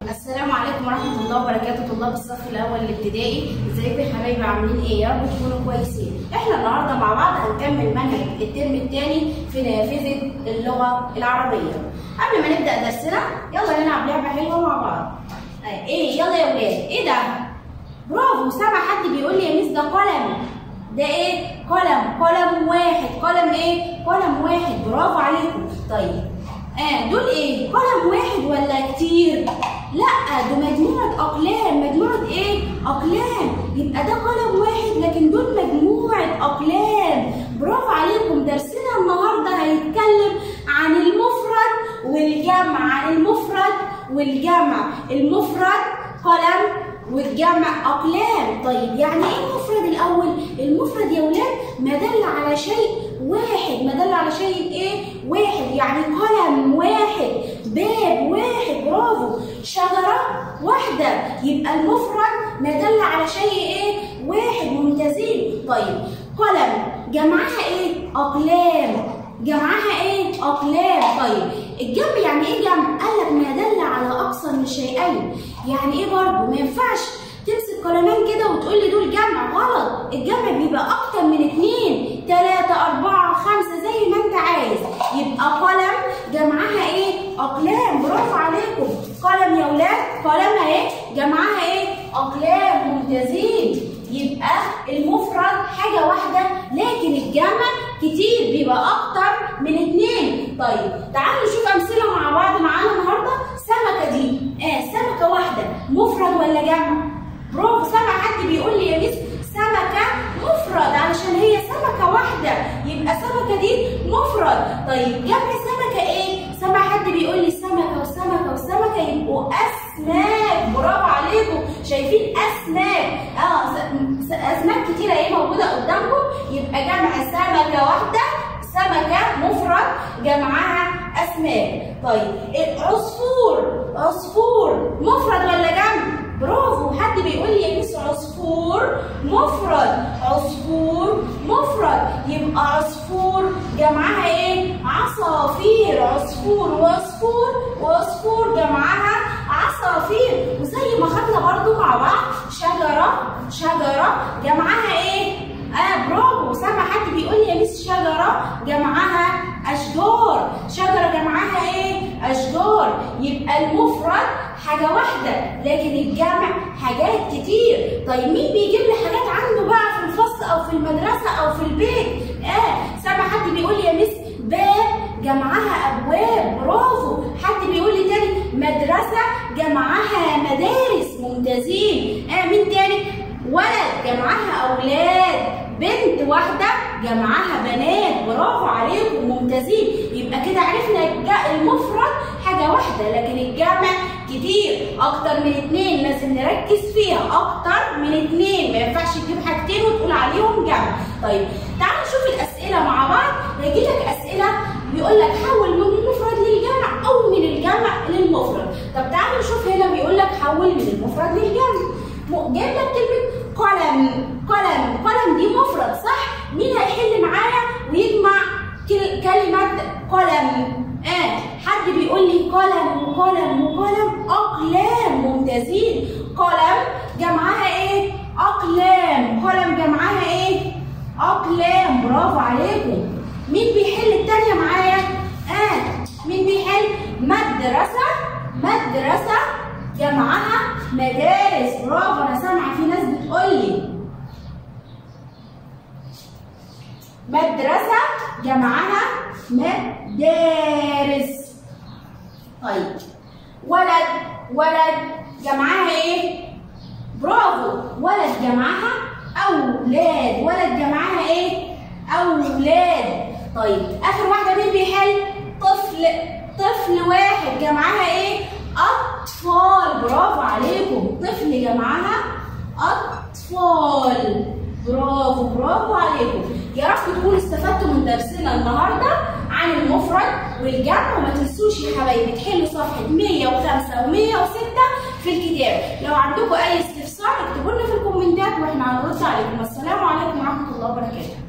السلام عليكم ورحمة الله وبركاته طلاب الصف الأول الابتدائي ازيكم يا حبايبي عاملين ايه يا رب تكونوا كويسين احنا النهارده مع بعض هنكمل منهج الترم الثاني في نافذة اللغة العربية قبل ما نبدأ درسنا يلا نلعب لعبة حلوة مع بعض آه، ايه يلا يا ولاد ايه ده برافو سامع حد بيقول لي يا ميس ده قلم ده ايه قلم قلم واحد قلم ايه قلم واحد برافو عليكم طيب آه دول ايه قلم واحد ولا كتير لا ده مجموعة أقلام مجموعة إيه؟ أقلام يبقى ده قلم واحد لكن دول مجموعة أقلام برافو عليكم درسنا النهاردة هيتكلم عن المفرد والجمع عن المفرد والجمع المفرد قلم والجمع أقلام طيب يعني إيه المفرد الأول؟ المفرد يا ولاد ما دل على شيء واحد ما دل على شيء إيه؟ واحد يعني قلم واحد باب واحد برافو شجرة واحدة يبقى المفرد ما دل على شيء إيه؟ واحد ممتازين طيب قلم جمعها إيه؟ أقلام جمعها ايه؟ اقلام طيب الجمع يعني ايه جمع؟ قال لك ما دل على اكثر من شيئين يعني ايه برضه؟ ما ينفعش تمسك قلمين كده وتقول لي دول جمع غلط الجمع بيبقى اكتر من اتنين تلاتة اربعة خمسة زي ما انت عايز يبقى قلم جمعها ايه؟ اقلام برافو عليكم قلم يا ولاد قلم اهي جمعها ايه؟ اقلام ممتازين يبقى المفرد حاجة واحدة لكن الجمع كتير بيبقى أكتر من اتنين طيب تعالوا نشوف أمثلة مع بعض معانا النهاردة سمكة دي آه سمكة واحدة مفرد ولا جمع؟ برافو سمع حد بيقول لي يا ميس سمكة مفرد علشان هي سمكة واحدة يبقى سمكة دي مفرد طيب جمع سمكة إيه؟ سمع حد بيقول لي سمكة وسمكة وسمكة يبقوا أسماك برافو عليكم شايفين أسماك اه أسماك كتيرة اهي موجودة قدامكم يبقى جمع سمكة واحدة سمكة مفرد جمعها أسماك طيب عصفور عصفور مفرد ولا جمع؟ برافو حد بيقول لي يا ميس عصفور مفرد عصفور مفرد يبقى عصفور جمعها ايه؟ عصافير عصفور وعصفور وعصفور جمعها عصافير وزي ما خدنا برضو مع بعض شجرة شجرة جمعها ايه؟ اه برافو سامع حد بيقول لي يا ميس شجرة جمعها أشجار شجرة جمعها ايه؟ أشجار يبقى المفرد حاجة واحدة لكن الجمع حاجات كتير طيب مين بيجيب لي حاجات عنده بقى في الفصل أو في المدرسة أو في البيت؟ اه سامع حد بيقول لي يا ميس باب جمعها أبواب برافو حد بيقول لي تاني مدرسة جمعها مدارس ممتازين اه مين تاني؟ ولد جمعها أولاد بنت واحدة جمعها بنات برافو عليكم ممتازين يبقى كده عرفنا المفرد حاجة واحدة لكن الجمع كتير أكتر من اتنين لازم نركز فيها أكتر من اتنين ما ينفعش تجيب حاجتين وتقول عليهم جمع طيب تعالوا نشوف الأسئلة مع بعض هيجي لك أسئلة بيقول لك حول من المفرد للجمع أو من الجمع للمفرد طب تعالوا نشوف هنا بيقول لك حول من المفرد للجمع جايب لك كلمة قلم قلم قلم دي مفرد صح؟ مين هيحل معايا ويجمع كلمة قلم؟ آه حد بيقول لي قلم وقلم وقلم أقلام ممتازين قلم جمعها إيه؟ أقلام قلم جمعها إيه؟ أقلام برافو عليكم مين بيحل التانية معايا؟ آه مين بيحل؟ مدرسة مدرسة جمعها مدارس برافو انا سامعه في ناس بتقول لي مدرسه جمعها مدارس طيب ولد ولد جمعها ايه برافو ولد جمعها اولاد ولد جمعها ايه اولاد طيب اخر واحده مين بيحل طفل طفل واحد جمعها ايه أطفال برافو عليكم طفل جمعها أطفال برافو برافو عليكم يا رب تكونوا استفدتوا من درسنا النهارده عن المفرد والجمع وما تنسوش يا حبايبي تحلوا صفحه 105 و106 في الكتاب لو عندكم اي استفسار اكتبوا لنا في الكومنتات واحنا هنرد عليكم والسلام عليكم ورحمه الله وبركاته